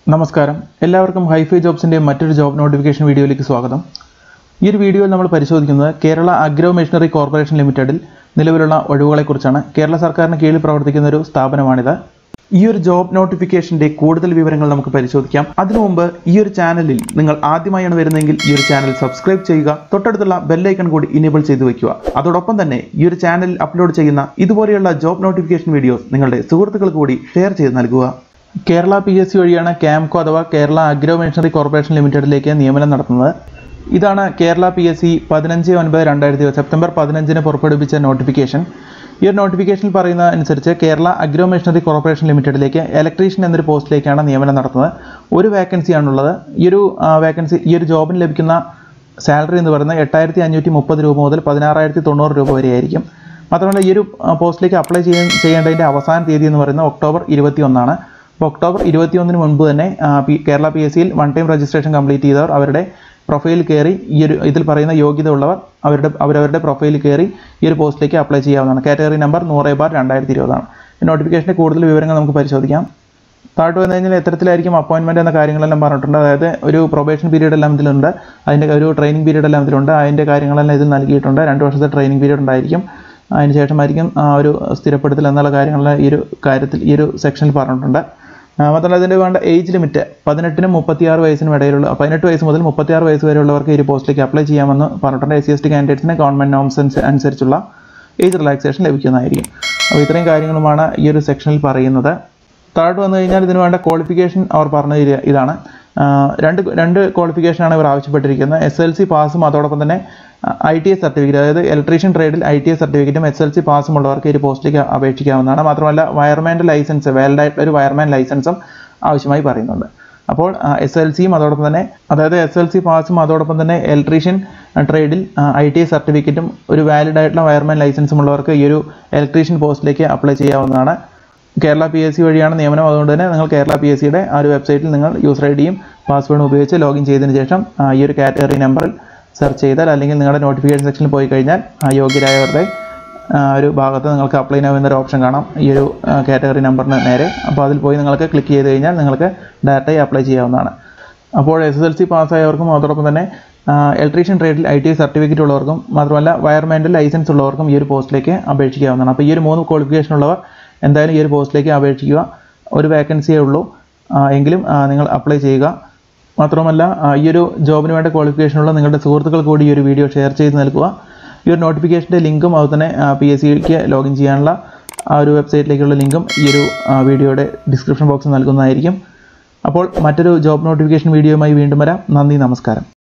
നമസ്കാരം എല്ലാവർക്കും ഹൈഫൈ ജോബ്സിൻ്റെ മറ്റൊരു ജോബ് നോട്ടിഫിക്കേഷൻ വീഡിയോയിലേക്ക് സ്വാഗതം ഈ ഒരു വീഡിയോയിൽ നമ്മൾ പരിശോധിക്കുന്നത് കേരള അഗ്രോ മെഷീനറി കോർപ്പറേഷൻ ലിമിറ്റഡിൽ നിലവിലുള്ള ഒഴിവുകളെക്കുറിച്ചാണ് കേരള സർക്കാരിന് കീഴിൽ പ്രവർത്തിക്കുന്ന ഒരു സ്ഥാപനമാണിത് ഈ ഒരു ജോബ് നോട്ടിഫിക്കേഷന്റെ കൂടുതൽ വിവരങ്ങൾ നമുക്ക് പരിശോധിക്കാം അതിനു മുമ്പ് ഈ ഒരു ചാനലിൽ നിങ്ങൾ ആദ്യമായാണ് വരുന്നതെങ്കിൽ ഈ ഒരു ചാനൽ സബ്സ്ക്രൈബ് ചെയ്യുക തൊട്ടടുത്തുള്ള ബെല്ലൈക്കൺ കൂടി ഇനേബിൾ ചെയ്തു വെക്കുക അതോടൊപ്പം തന്നെ ഈ ഒരു ചാനലിൽ അപ്ലോഡ് ചെയ്യുന്ന ഇതുപോലെയുള്ള ജോബ് നോട്ടിഫിക്കേഷൻ വീഡിയോസ് നിങ്ങളുടെ സുഹൃത്തുക്കൾക്ക് കൂടി ഷെയർ ചെയ്ത് നൽകുക കേരള പി എസ് സി വഴിയാണ് ക്യാംകോ അഥവാ കേരള അഗ്രോ മെഷീനറി കോർപ്പറേഷൻ ലിമിറ്റഡിലേക്ക് നിയമനം നടത്തുന്നത് ഇതാണ് കേരള പി എസ് സി പതിനഞ്ച് ഒൻപത് രണ്ടായിരത്തി സെപ്റ്റംബർ പതിനഞ്ചിന് പുറപ്പെടുവിച്ച നോട്ടിഫിക്കേഷൻ ഈ ഒരു നോട്ടിഫിക്കേഷനിൽ പറയുന്ന അനുസരിച്ച് കേരള അഗ്രോ മെഷീനറി കോർപ്പറേഷൻ ലിമിറ്റഡിലേക്ക് ഇലക്ട്രീഷ്യൻ എന്നൊരു പോസ്റ്റിലേക്കാണ് നിയമനം നടത്തുന്നത് ഒരു വേക്കൻസിയാണുള്ളത് ഈ ഒരു വേക്കൻസി ഈ ഒരു ജോബിന് ലഭിക്കുന്ന സാലറി എന്ന് പറയുന്നത് എട്ടായിരത്തി അഞ്ഞൂറ്റി മുപ്പത് രൂപ മുതൽ പതിനാറായിരത്തി തൊണ്ണൂറ് രൂപ വരെയായിരിക്കും മാത്രമല്ല ഈ ഒരു ആ, പോസ്റ്റിലേക്ക് അപ്ലൈ ചെയ്യാൻ ചെയ്യേണ്ടതിൻ്റെ അവസാന തീയതി എന്ന് പറയുന്നത് ഒക്ടോബർ ഇരുപത്തി ഒന്നാണ് അപ്പോൾ ഒക്ടോബർ ഇരുപത്തി ഒന്നിന് മുൻപ് തന്നെ ആ, പി- കേരള പി എസ് സിയിൽ വൺ ടൈം രജിസ്ട്രേഷൻ കംപ്ലീറ്റ് ചെയ്തവർ അവരുടെ പ്രൊഫൈൽ കയറി ഈ ഒരു ഇതിൽ പറയുന്ന യോഗ്യത ഉള്ളവർ അവരുടെ അവരവരുടെ പ്രൊഫൈൽ കയറി ഈ ഒരു പോസ്റ്റിലേക്ക് അപ്ലൈ ചെയ്യാവുന്നതാണ് കാറ്റഗറി നമ്പർ നൂറ് ബാർ രണ്ടായിരത്തി ഇരുപതാണ് നോട്ടിഫിക്കേഷൻ്റെ കൂടുതൽ വിവരങ്ങൾ നമുക്ക് പരിശോധിക്കാം താഴോട്ട് വന്നു കഴിഞ്ഞാൽ എത്തരത്തിലായിരിക്കും അപ്പോയിൻമെൻറ്റ് എന്ന കാര്യങ്ങളെല്ലാം പറഞ്ഞിട്ടുണ്ട് അതായത് ഒരു പ്രൊബേഷൻ പീരീഡ് എല്ലാം ഇതിലുണ്ട് അതിൻ്റെ ഒരു ട്രെയിനിങ് പീരീഡ് എല്ലാം ഇതിലുണ്ട് അതിൻ്റെ കാര്യങ്ങളെല്ലാം ഇതിൽ നൽകിയിട്ടുണ്ട് രണ്ട് വർഷത്തെ ട്രെയിനിങ് പീരീഡ് ഉണ്ടായിരിക്കും അതിന് ശേഷമായിരിക്കും ആ ഒരു സ്ഥിരപ്പെടുത്തൽ എന്നുള്ള കാര്യങ്ങളെല്ലാം ഈ ഒരു കാര്യത്തിൽ ഈ ഒരു സെക്ഷനിൽ പറഞ്ഞിട്ടുണ്ട് ആ, മാത്രമല്ല ഇതിൻ്റെ വേണ്ട ഏജ് ലിമിറ്റ് പതിനെട്ടിനും മുപ്പത്തിയാറ് വയസ്സിനും ഇടയിലുള്ള പതിനെട്ട് വയസ്സ് മുതൽ മുപ്പത്തിയാറ് വയസ്സ് വരെയുള്ളവർക്ക് ഈ ഒരു പോസ്റ്റിലേക്ക് അപ്ലൈ ചെയ്യാമെന്ന് പറഞ്ഞിട്ടുണ്ട് എസ് സി എസ് ടി കാൻഡിഡേറ്റ്സിന് ഗവൺമെൻറ് നോംസ് അനുസരിച്ചുള്ള ഏജ് റിലാക്സേഷൻ ലഭിക്കുന്നതായിരിക്കും അപ്പോൾ ഇത്രയും കാര്യങ്ങളുമാണ് ഈ ഒരു സെക്ഷനിൽ പറയുന്നത് താഴോട്ട് വന്നു കഴിഞ്ഞാൽ ഇതിന് വേണ്ട ക്വാളിഫിക്കേഷൻ അവർ പറഞ്ഞ ഇത് ഇതാണ് ആ, രണ്ട് രണ്ട് ക്വാളിഫിക്കേഷനാണ് ഇവർ ആവശ്യപ്പെട്ടിരിക്കുന്നത് എസ് എൽ സി പാസും അതോടൊപ്പം തന്നെ ഐ ടി എസ് സർട്ടിഫിക്കറ്റ് അതായത് ഇലക്ട്രീഷ്യൻ ട്രേഡിൽ ഐ ടി എസ് സർട്ടിഫിക്കറ്റും എസ് എൽ സി പാസും ഉള്ളവർക്ക് ഈ ഒരു പോസ്റ്റിലേക്ക് അപേക്ഷിക്കാവുന്നതാണ് മാത്രമല്ല വയർമാൻ്റെ ലൈസൻസ് വാലിഡ് ആയിട്ടുള്ള ഒരു വയർമാൻ ലൈസൻസും ആവശ്യമായി പറയുന്നുണ്ട് അപ്പോൾ എസ് എൽ സിയും അതോടൊപ്പം തന്നെ അതായത് എസ് എൽ സി പാസും അതോടൊപ്പം തന്നെ ഇലക്ട്രീഷ്യൻ ട്രേഡിൽ ഐ ടി എസ് സർട്ടിഫിക്കറ്റും ഒരു വാലിഡ് ആയിട്ടുള്ള വയർമാൻ ലൈസൻസും ഉള്ളവർക്ക് ഈ ഒരു ഇലക്ട്രീഷ്യൻ പോസ്റ്റിലേക്ക് അപ്ലൈ ചെയ്യാവുന്നതാണ് കേരള പി എസ് സി വഴിയാണ് നിയമനം അതുകൊണ്ട് തന്നെ നിങ്ങൾ കേരള പി എസ് സിയുടെ ആ ഒരു വെബ്സൈറ്റിൽ നിങ്ങൾ യൂസർ ഐ ഡിയും പാസ്വേഡും ഉപയോഗിച്ച് ലോഗിൻ ചെയ്തതിന് ശേഷം ആ, ഈ ഒരു കാറ്റഗറി നമ്പറിൽ സെർച്ച് ചെയ്താൽ അല്ലെങ്കിൽ നിങ്ങളുടെ നോട്ടിഫിക്കേഷൻ സെക്ഷനിൽ പോയി കഴിഞ്ഞാൽ ആ, യോഗ്യരായവരുടെ ആ, ഒരു ഭാഗത്ത് നിങ്ങൾക്ക് അപ്ലൈ നൗ എന്നൊരു ഓപ്ഷൻ കാണാം ഈ ഒരു കാറ്റഗറി നമ്പറിന് നേരെ അപ്പോൾ അതിൽ പോയി നിങ്ങൾക്ക് ക്ലിക്ക് ചെയ്ത് കഴിഞ്ഞാൽ നിങ്ങൾക്ക് ഡയറക്റ്റായി അപ്ലൈ ചെയ്യാവുന്നതാണ് അപ്പോൾ എസ് എസ് എൽ സി പാസ്സായവർക്കും അതോടൊപ്പം തന്നെ ഇലക്ട്രീഷ്യൻ ട്രേഡിൽ ഐ ടി സർട്ടിഫിക്കറ്റ് ഉള്ളവർക്കും മാത്രമല്ല വയർമാൻ്റെ ലൈസൻസ് ഉള്ളവർക്കും ഈ ഒരു പോസ്റ്റിലേക്ക് അപേക്ഷിക്കാവുന്നതാണ് അപ്പോൾ ഈ ഒരു മൂന്ന് ക്വാളിഫിക്കേഷൻ ഉള്ളവർ എന്തായാലും ഈ ഒരു പോസ്റ്റിലേക്ക് അപേക്ഷിക്കുക ഒരു വേക്കൻസിയേ ഉള്ളൂ ആ, എങ്കിലും ആ, നിങ്ങൾ അപ്ലൈ ചെയ്യുക മാത്രമല്ല ആ, ഈ ഒരു ജോബിന് വേണ്ട ക്വാളിഫിക്കേഷനുള്ള നിങ്ങളുടെ സുഹൃത്തുക്കൾ കൂടി ഈ ഒരു വീഡിയോ ഷെയർ ചെയ്ത് നൽകുക ഈ ഒരു നോട്ടിഫിക്കേഷൻ്റെ ലിങ്കും അതുപോലെ തന്നെ പി എസ് സിക്ക് ലോഗിൻ ചെയ്യാനുള്ള ആ ഒരു വെബ്സൈറ്റിലേക്കുള്ള ലിങ്കും ഈ ഒരു ആ, വീഡിയോയുടെ ഡിസ്ക്രിപ്ഷൻ ബോക്സിൽ നൽകുന്നതായിരിക്കും അപ്പോൾ മറ്റൊരു ജോബ് നോട്ടിഫിക്കേഷൻ വീഡിയോയുമായി വീണ്ടും വരാം നന്ദി നമസ്കാരം